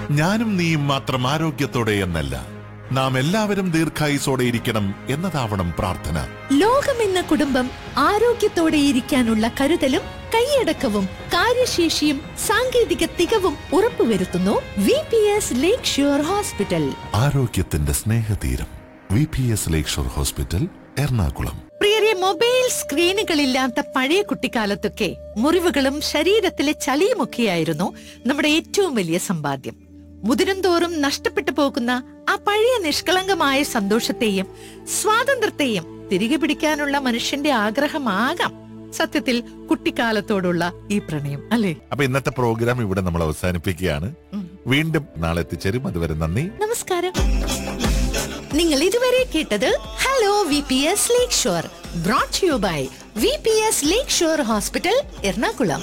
ഞാനും നീയും മാത്രം ആരോഗ്യത്തോടെ എന്നല്ല നാം എല്ലാവരും ദീർഘായുസോടെ ഇരിക്കണം എന്നതാവണം പ്രാർത്ഥന ലോകമെന്ന കുടുംബം ആരോഗ്യത്തോടെ ഇരിക്കാനുള്ള കരുതലും കൈയടക്കവും കാര്യശേഷിയും സാങ്കേതിക തികവും ഉറപ്പുവരുത്തുന്നു V P S Lakeshore hospital ആരോഗ്യത്തിന്റെ സ്നേഹതീരം V P S Lakeshore hospital Ernakulam പ്രിയരെ മൊബൈൽ സ്ക്രീനുകളില്ലാത്ത പഴയ കുട്ടിക്കാലത്തൊക്കെ മുറിവുകളും ശരീരത്തിലെ ചളിയുമൊക്കെയായിരുന്നു നമ്മുടെ ഏറ്റവും വലിയ സമ്പാദ്യം മുതിരുംതോറും നഷ്ടപ്പെട്ടു പോകുന്ന ആ പഴയ നിഷ്കളങ്കമായ സന്തോഷത്തെയും സ്വാതന്ത്ര്യത്തെയും തിരികെ പിടിക്കാനുള്ള മനുഷ്യന്റെ ആഗ്രഹമാകാം സത്യത്തിൽ കുട്ടിക്കാലത്തോടുള്ള ഈ പ്രണയം അല്ലേ അപ്പൊ ഇന്നത്തെ പ്രോഗ്രാം ഇവിടെ നമ്മൾ അവസാനിപ്പിക്കുകയാണ് വീണ്ടും നാളെ എത്തിച്ചേരും അതുവരെ നന്ദി നമസ്കാരം നിങ്ങൾ ഇതുവരെ കേട്ടത് hello V P S Lakeshore brought you by V P S Lakeshore hospital Ernakulam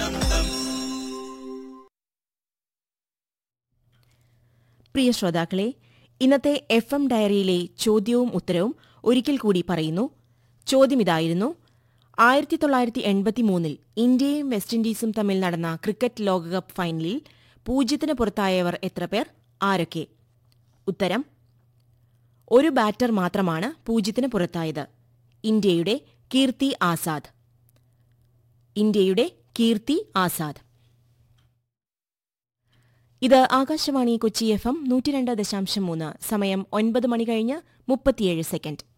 പ്രിയ ശ്രോതാക്കളെ ഇന്നത്തെ എഫ് എം ഡയറിയിലെ ചോദ്യവും ഉത്തരവും ഒരിക്കൽ കൂടി പറയുന്നു ചോദ്യം ഇതായിരുന്നു ആയിരത്തി തൊള്ളായിരത്തി എൺപത്തി മൂന്നിൽ ഇന്ത്യയും വെസ്റ്റ് ഇൻഡീസും തമ്മിൽ നടന്ന ക്രിക്കറ്റ് ലോകകപ്പ് ഫൈനലിൽ പൂജ്യത്തിന് പുറത്തായവർ എത്ര പേർ ആരൊക്കെ ഉത്തരം ഒരു ബാറ്റർ മാത്രമാണ് പൂജ്യത്തിന് പുറത്തായത് ഇന്ത്യയുടെ കീർത്തി ആസാദ് ഇന്ത്യയുടെ കീർത്തി ആസാദ് ഇത് ആകാശവാണി കൊച്ചി എഫ് എം നൂറ്റിരണ്ട് ദശാംശം മൂന്ന് സമയം ഒൻപത് മണി കഴിഞ്ഞ് മുപ്പത്തിയേഴ് സെക്കൻഡ്